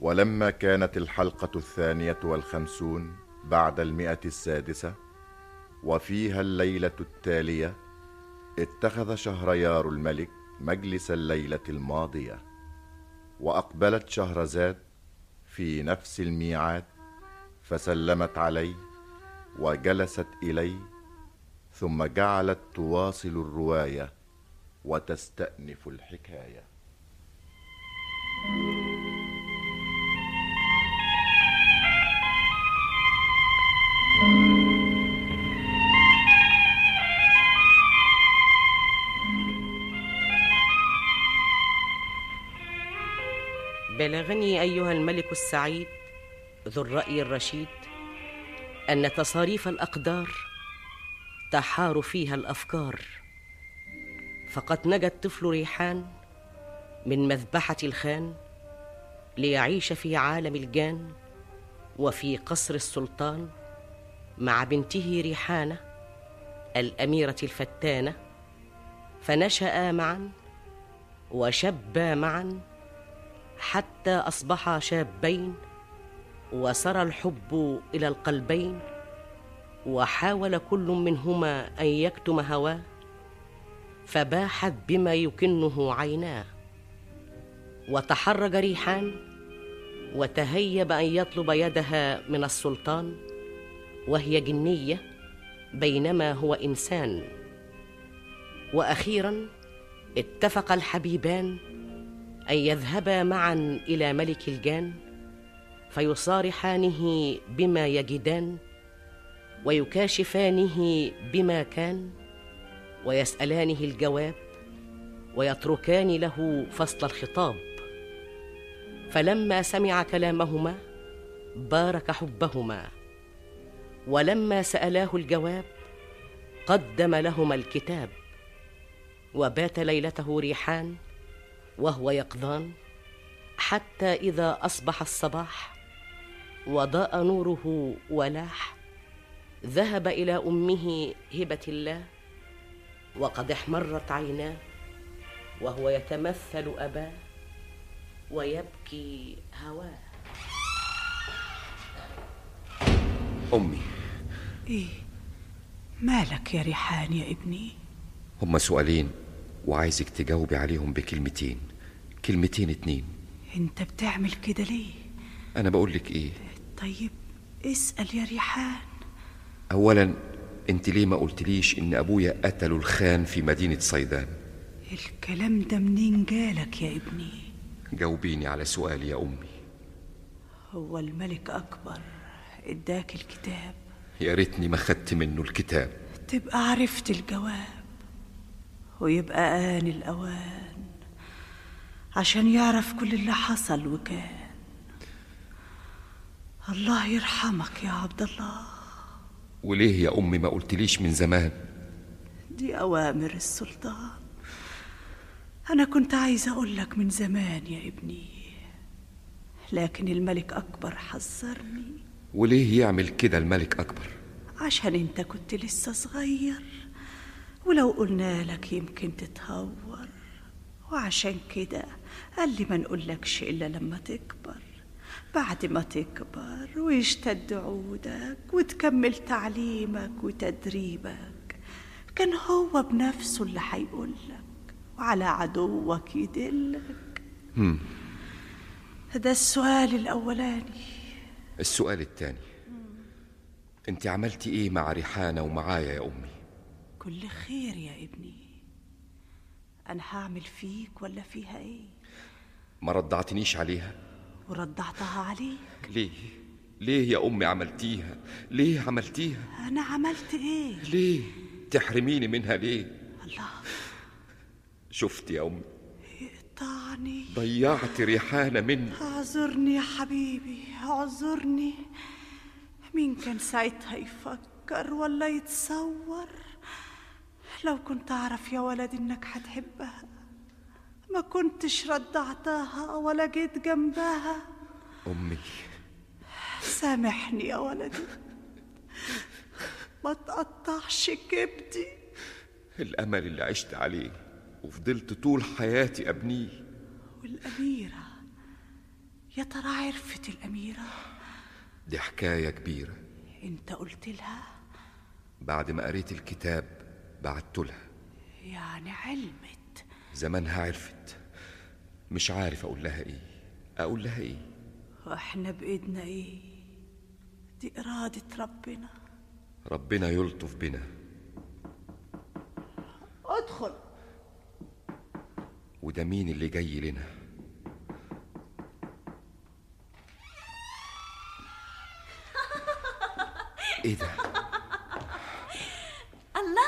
ولما كانت الحلقة الثانية والخمسون بعد المئة السادسة وفيها الليلة التالية اتخذ شهريار الملك مجلس الليلة الماضية وأقبلت شهرزاد في نفس الميعاد فسلمت عليه وجلست إليه ثم جعلت تواصل الرواية وتستأنف الحكاية بلغني ايها الملك السعيد ذو الراي الرشيد ان تصاريف الاقدار تحار فيها الافكار فقد نجا الطفل ريحان من مذبحه الخان ليعيش في عالم الجان وفي قصر السلطان مع بنته ريحانه الاميره الفتانه فنشا معا وشبا معا حتى اصبحا شابين وسرى الحب الى القلبين وحاول كل منهما ان يكتم هواه فباحت بما يكنه عيناه وتحرج ريحان وتهيب ان يطلب يدها من السلطان وهي جنيه بينما هو انسان واخيرا اتفق الحبيبان ان يذهبا معا الى ملك الجان فيصارحانه بما يجدان ويكاشفانه بما كان ويسالانه الجواب ويتركان له فصل الخطاب فلما سمع كلامهما بارك حبهما ولما سالاه الجواب قدم لهما الكتاب وبات ليلته ريحان وهو يقظان حتى اذا اصبح الصباح وضاء نوره ولاح ذهب الى امه هبه الله وقد احمرت عيناه وهو يتمثل اباه ويبكي هواه أمي ايه مالك يا ريحان يا ابني هما سؤالين وعايزك تجاوبي عليهم بكلمتين كلمتين اتنين انت بتعمل كده ليه أنا بقولك إيه طيب اسال يا ريحان أولا أنت ليه ما قلتليش إن أبويا قتلوا الخان في مدينة صيدان الكلام ده منين جالك يا ابني جاوبيني على سؤالي يا أمي هو الملك اكبر اداك الكتاب يا ريتني ما خدت منه الكتاب تبقى عرفت الجواب ويبقى آن الأوان عشان يعرف كل اللي حصل وكان الله يرحمك يا عبد الله وليه يا أمي ما قلتليش من زمان دي أوامر السلطان أنا كنت عايزة أقول لك من زمان يا ابني لكن الملك أكبر حذرني وليه يعمل كده الملك أكبر عشان انت كنت لسه صغير ولو قلنا لك يمكن تتهور وعشان كده قال لي ما نقولكش إلا لما تكبر بعد ما تكبر ويشتد عودك وتكمل تعليمك وتدريبك كان هو بنفسه اللي هيقولك وعلى عدوك يدلك هم. ده السؤال الأولاني السؤال التاني أنت عملتي إيه مع ريحانة ومعايا يا أمي كل خير يا ابني أنا هعمل فيك ولا فيها إيه ما رضعتنيش عليها ورضعتها عليك ليه ليه يا أمي عملتيها ليه عملتيها أنا عملت إيه ليه تحرميني منها ليه الله شفت يا أمي طعني ضيعت ريحانة مني اعذرني يا حبيبي اعذرني مين كان ساعتها يفكر ولا يتصور لو كنت اعرف يا ولد انك هتحبها ما كنتش رضعتها ولا جيت جنبها أمي سامحني يا ولدي ما تقطعش كبدي الأمل اللي عشت عليه وفضلت طول حياتي أبنيه والأميرة يا ترى عرفت الأميرة دي حكاية كبيرة انت قلت لها بعد ما قريت الكتاب بعت لها يعني علمت زمانها عرفت مش عارف اقول لها ايه اقول لها ايه واحنا بإيدنا ايه دي إرادة ربنا ربنا يلطف بنا ادخل وده مين اللي جاي لنا ايه ده الله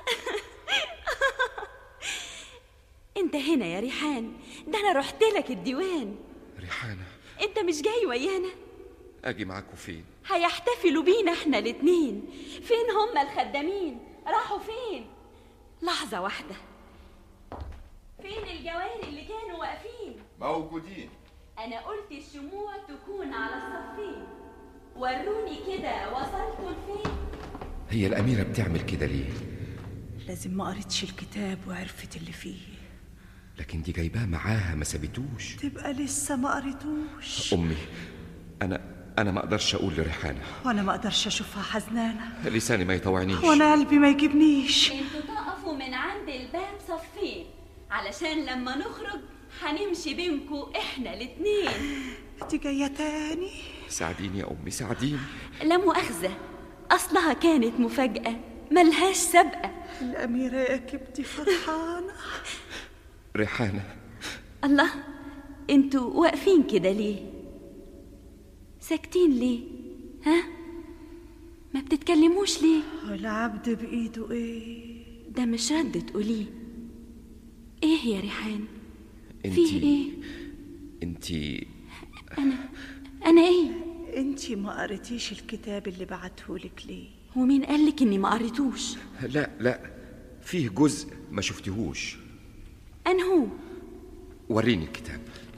انت هنا يا ريحان ده انا رحت لك الديوان ريحانة انت مش جاي ويانا اجي معاكوا فين هيحتفلوا بينا احنا الاتنين فين هم الخدامين راحوا فين لحظة واحدة فين الجواري اللي كانوا واقفين موجودين انا قلت الشموع تكون على الصفين وروني كده وصلتوا لفين هي الأميرة بتعمل كده ليه لازم ما قريتش الكتاب وعرفت اللي فيه لكن دي جايباه معاها ما سابتوش تبقى لسه ما قريتوش أمي أنا أنا ما أقدرش أقول لريحانة وانا ما اقدرش اشوفها حزنانه لساني ما يطوعنيش وانا قلبي ما يجيبنيش انتوا تقفوا من عند الباب صفين علشان لما نخرج هنمشي بينكوا احنا الاتنين دي جايه تاني ساعديني يا أمي ساعديني لا مؤاخذة أصلها كانت مفاجأة ملهاش سابقة الاميره يا كبدي فرحانه ريحانة الله انتوا واقفين كده ليه ساكتين ليه ها ما بتتكلموش ليه والعبد بايده ايه ده مش رد تقوليه ايه يا ريحان انتي فيه ايه انتي انا ايه انتي ما قريتيش الكتاب اللي بعتهولك ليه ومين قالك اني ما قريتوش لا لا فيه جزء ما شفتهوش انهو وريني الكتاب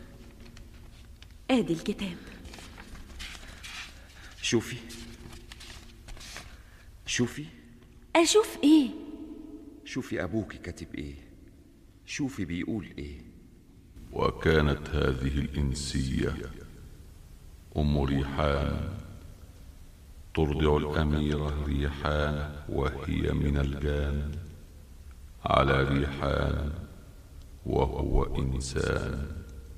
ادي الكتاب شوفي شوفي اشوف ايه شوفي أبوكي كاتب إيه شوفي بيقول إيه وكانت هذه الإنسية أم ريحان ترضع الأميرة ريحان وهي من الجان على ريحان وهو إنسان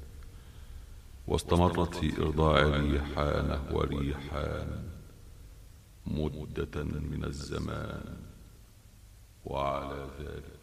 واستمرت في إرضاع ريحان وريحان مدة من الزمان وعلى ذلك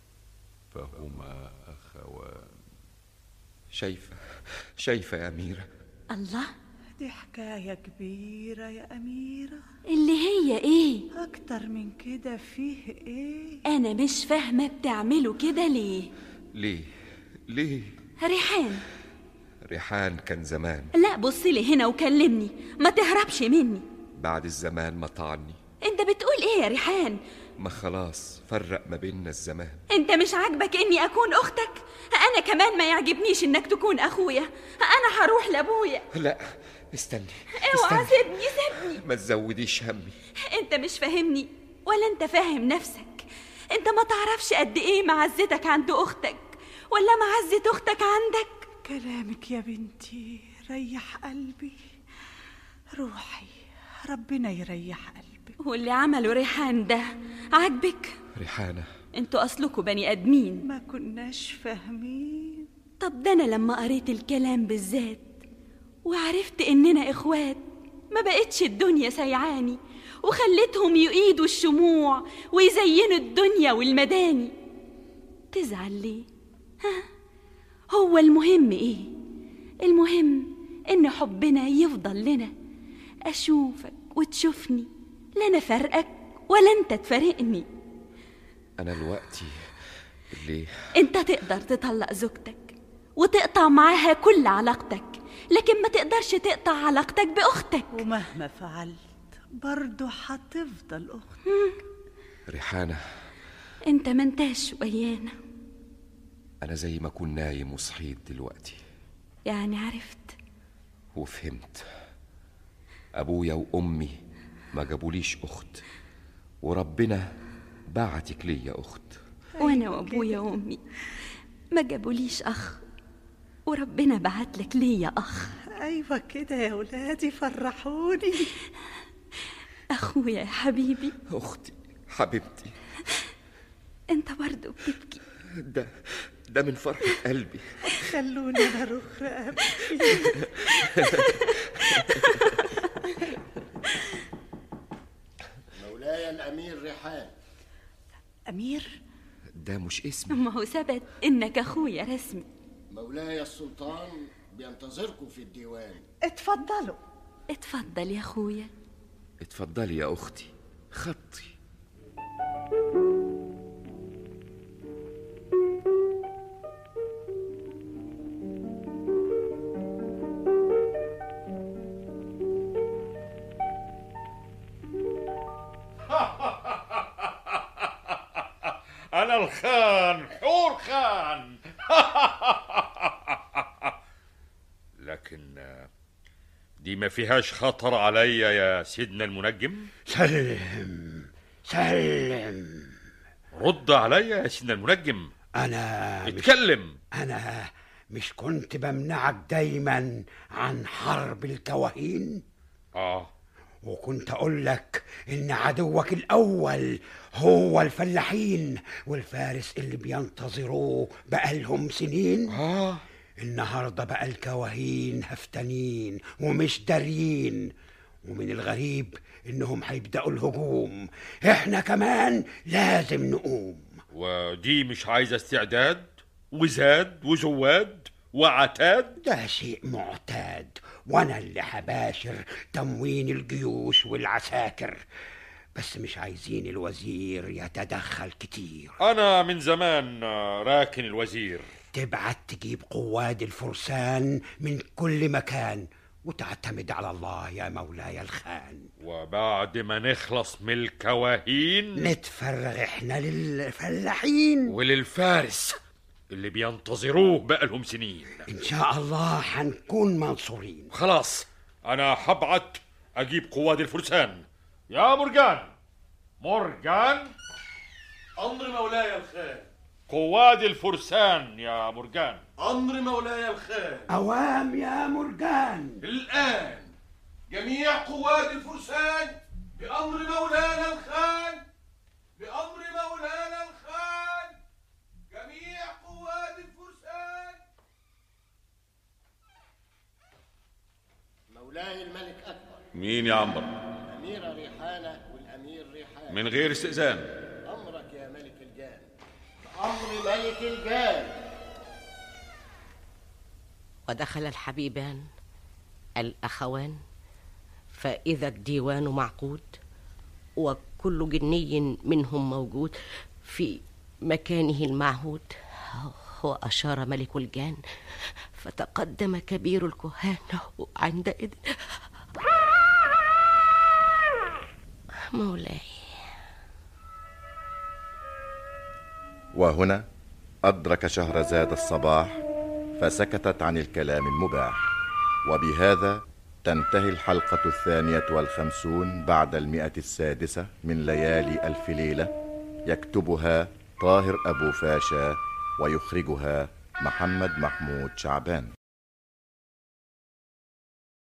فهما أخوان شايفة شايفة يا أميرة الله دي حكايه كبيره يا اميره اللي هي ايه اكتر من كده فيه ايه انا مش فاهمه بتعملوا كده ليه ليه ليه ريحان ريحان كان زمان لا بص لي هنا وكلمني ما تهربش مني بعد الزمان ما طعني انت بتقول ايه يا ريحان ما خلاص فرق ما بيننا الزمان انت مش عاجبك اني اكون اختك انا كمان ما يعجبنيش انك تكون اخويا انا هروح لابويا لا استني اوعى استني سيبني سيبني ما تزوديش همي انت مش فاهمني ولا انت فاهم نفسك انت ما تعرفش قد ايه معزتك عند اختك ولا معزة اختك عندك كلامك يا بنتي ريح قلبي روحي ربنا يريح قلبك واللي عمله ريحان ده عاجبك ريحانة انتوا اصلكوا بني ادمين ما كناش فاهمين طب ده انا لما قريت الكلام بالذات وعرفت اننا اخوات ما بقتش الدنيا سيعاني وخليتهم يقيدوا الشموع ويزينوا الدنيا والمداني تزعل ليه ها هو المهم ايه المهم ان حبنا يفضل لنا اشوفك وتشوفني لا انا فارقك ولا انت تفارقني أنا دلوقتي اللي انت تقدر تطلق زوجتك وتقطع معاها كل علاقتك لكن ما تقدرش تقطع علاقتك باختك ومهما فعلت برضه هتفضل اخت ريحانة انت ما انتش ويانا أنا زي ما أكون نايم وصحيت دلوقتي يعني عرفت وفهمت أبويا وأمي ما جابوليش أخت وربنا بعتك ليا أخت وانا وابويا وامي ما جابوليش اخ وربنا بعت لك ليا اخ أيوة كده يا ولادي فرحوني أخويا يا حبيبي أختي حبيبتي أنت برضو بتبكي ده ده من فرح قلبي خلوني أنا أروح رقبتي مولاي الأمير ريحان أمير ده مش اسمي ما هو ثبت إنك أخويا رسمي مولاي السلطان بينتظركم في الديوان اتفضلوا اتفضل يا أخويا اتفضلي يا أختي خطي أنا الخان حور خان لكن آه، دي ما فيهاش خطر عليا يا سيدنا المنجم سلم سلم رد عليا يا سيدنا المنجم أنا مش اتكلم أنا مش كنت بمنعك دايما عن حرب الكواهين اه وكنت أقول لك إن عدوك الأول هو الفلاحين والفارس اللي بينتظروه بقالهم سنين اه النهارده بقى الكواهين هفتانين ومش دارين ومن الغريب انهم هيبداوا الهجوم احنا كمان لازم نقوم ودي مش عايزة استعداد وزاد وزواد وعتاد ده شيء معتاد وانا اللي هباشر تموين الجيوش والعساكر بس مش عايزين الوزير يتدخل كتير أنا من زمان آه، راكن الوزير تبعت تجيب قواد الفرسان من كل مكان وتعتمد على الله يا مولاي الخان وبعد ما نخلص من الكواهين نتفرغ احنا للفلاحين وللفارس اللي بينتظروه بقالهم سنين ان شاء الله هنكون منصورين خلاص انا هبعت اجيب قواد الفرسان يا مرجان مرجان أمر مولاي الخان قواد الفرسان يا مرجان أمر مولاي الخان اوام يا مرجان الآن جميع قوات الفرسان بأمر مولانا الخان بأمر مولانا الخان جميع قوات الفرسان مولاي الملك أكبر مين يا عنبر الأميرة ريحانة والأمير ريحان من غير استئذان أمرك يا ملك الجان أمر ملك الجان ودخل الحبيبان الأخوان فإذا الديوان معقود وكل جني منهم موجود في مكانه المعهود وأشار ملك الجان فتقدم كبير الكهان عندئذ مولاي وهنا أدرك شهرزاد الصباح فسكتت عن الكلام المباح وبهذا تنتهي الحلقة الثانية والخمسون بعد المئة السادسة من ليالي ألف ليلة يكتبها طاهر أبو فاشا ويخرجها محمد محمود شعبان